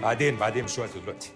بعدين بعدين مش وقت دلوقتي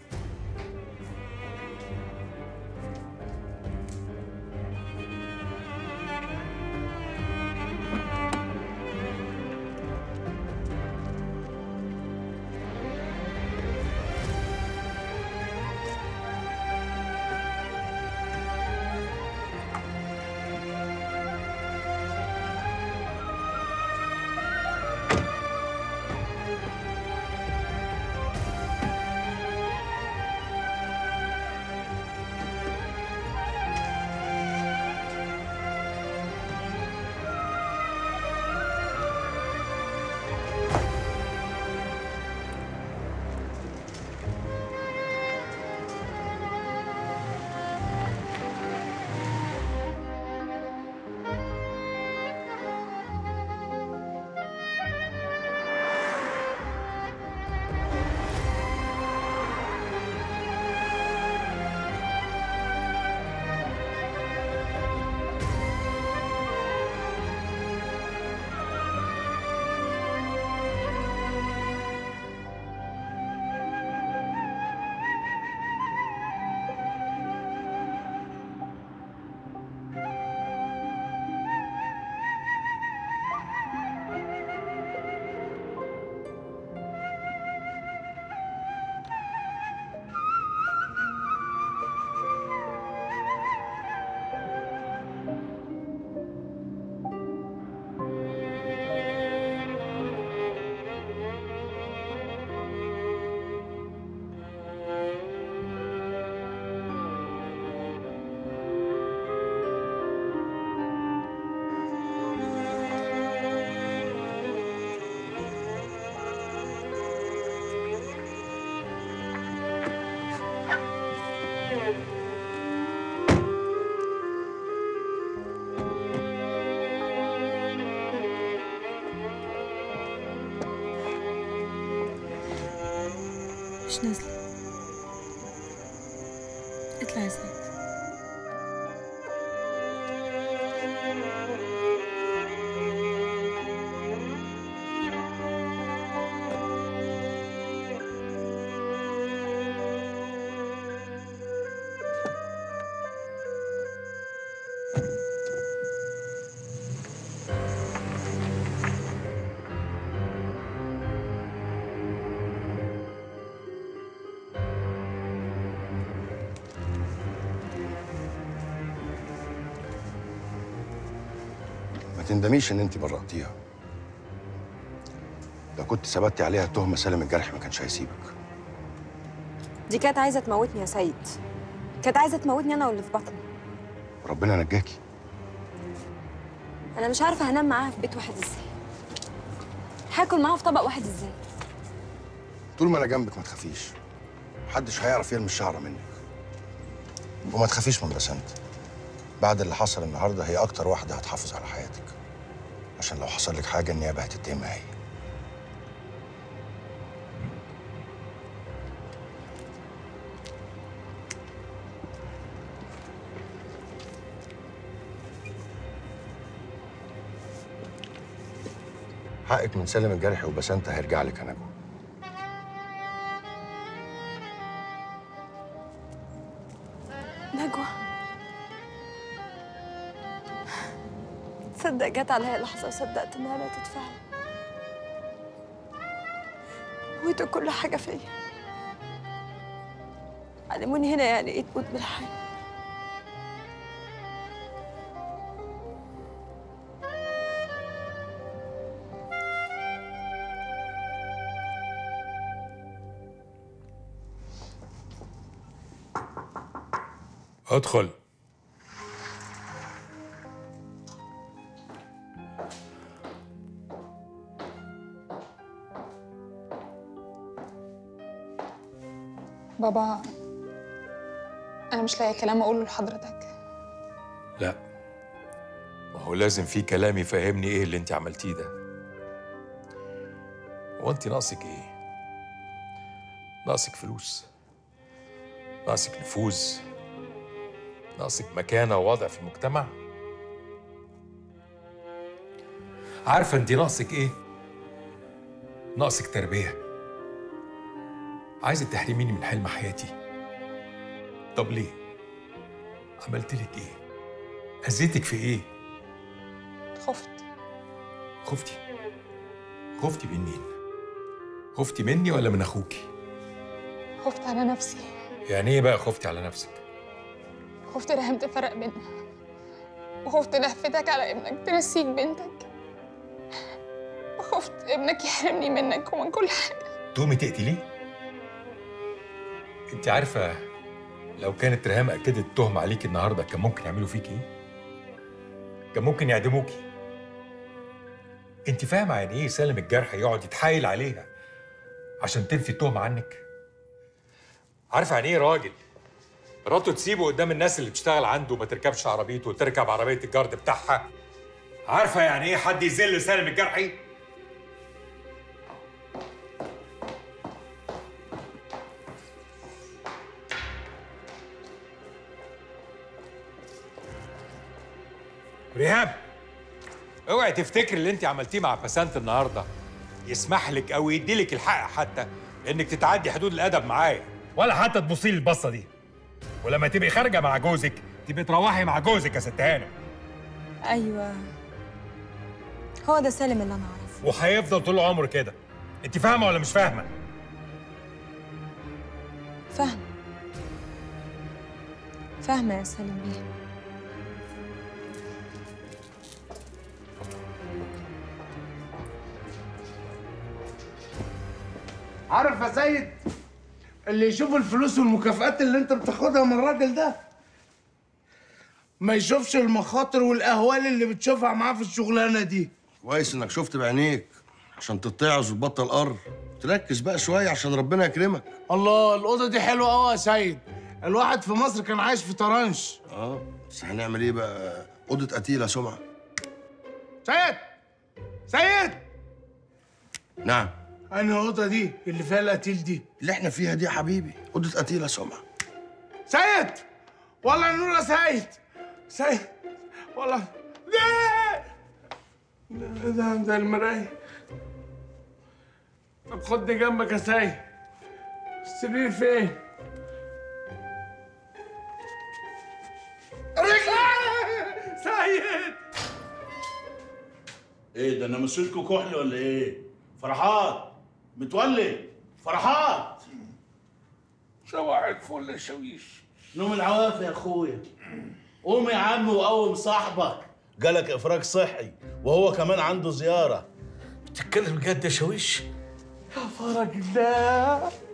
مش نازلة اطلع يا زياد ما تندميش ان انت برأتيها لو كنت ثبتي عليها تهمه سالم الجرح ما كانش هيسيبك دي كانت عايزة تموتني يا سيد كانت عايزة تموتني أنا واللي في بطني ربنا نجاكي أنا مش عارفة هنام معاها في بيت واحد إزاي هاكل معاها في طبق واحد إزاي طول ما انا جنبك ما تخافيش محدش هيعرف يرمي الشعره منك وما تخافيش من بسنت بعد اللي حصل النهارده هي اكتر واحده هتحافظ على حياتك عشان لو حصل لك حاجه النيابه هتتهمها هي حقك من سالم الجرحي وبسنت هيرجع لك انا جوه نجوى تصدق جت عليا لحظة وصدقت إنها ماتت فعلا موتوا كل حاجة فيا علموني هنا يعني إيه تموت بالحي ادخل بابا أنا مش لاقي كلام أقوله لحضرتك لا ما هو لازم في كلام يفهمني ايه اللي انت عملتيه ده هو انت ناقصك ايه ناقصك فلوس ناقصك نفوذ ناقصك مكانه ووضع في المجتمع عارفه انت ناقصك ايه ناقصك تربيه عايزة تحرميني من حلم حياتي طب ليه؟ عملت لك ايه؟ أذيتك في ايه؟ خفت خفتي خفتي من مين؟ خفتي مني ولا من أخوكي؟ خفت على نفسي يعني ايه بقى خفتي على نفسك؟ خفت ريهام تفرق بينا وخفت لهفتك على ابنك تنسيك بنتك وخفت ابنك يحرمني منك ومن كل حاجة تقومي تقتليه؟ انت عارفة لو كانت ريهام أكدت التهمة عليكي النهاردة كان ممكن يعملوا فيكي ايه؟ كان ممكن يعدموكي انت فاهمة يعني ايه سالم الجرح يقعد يتحايل عليها عشان تنفي التهمة عنك؟ عارفة يعني ايه راجل؟ مراته تسيبه قدام الناس اللي بتشتغل عنده وما تركبش عربيته وتركب عربية الجارد بتاعها عارفة يعني ايه حد يذل سالم الجرحي؟ ريهام اوعي تفتكري اللي انت عملتيه مع بسنت النهارده يسمح لك او يديلك الحق حتى انك تتعدي حدود الادب معايا ولا حتى تبصي لي البصه دي ولما تبقي خارجه مع جوزك تبقي تروحي مع جوزك يا ست هانم ايوه هو ده سالم اللي انا اعرفه وهيفضل طول عمره كده انت فاهمه ولا مش فاهمه فاهمه فاهمه يا سالم بيه عارف يا سيد اللي يشوف الفلوس والمكافآت اللي انت بتاخدها من الراجل ده ما يشوفش المخاطر والاهوال اللي بتشوفها معاه في الشغلانه دي كويس انك شفت بعينيك عشان تتعظ وتبطل قر تركز بقى شويه عشان ربنا يكرمك الله الاوضه دي حلوه قوي يا سيد الواحد في مصر كان عايش في طرنش اه بس هنعمل ايه بقى اوضه قتيله سمعه سيد سيد نعم انهي اوضه دي اللي فيها القتيل دي اللي احنا فيها دي يا حبيبي اوضه قتيله سمعه سيد والله نور يا سيد سيد والله ده ده ده, ده المراية طب خدني جنبك يا سيد السرير فين؟ رجلي سيد ايه ده انا مسيتكوا كحل ولا ايه؟ فرحات متولي فرحات صباح الفل يا شويش نوم العوافي يا اخويا قوم يا عم وقوم صاحبك جالك افراج صحي وهو كمان عنده زياره بتتكلم جد يا شويش يا فرج الله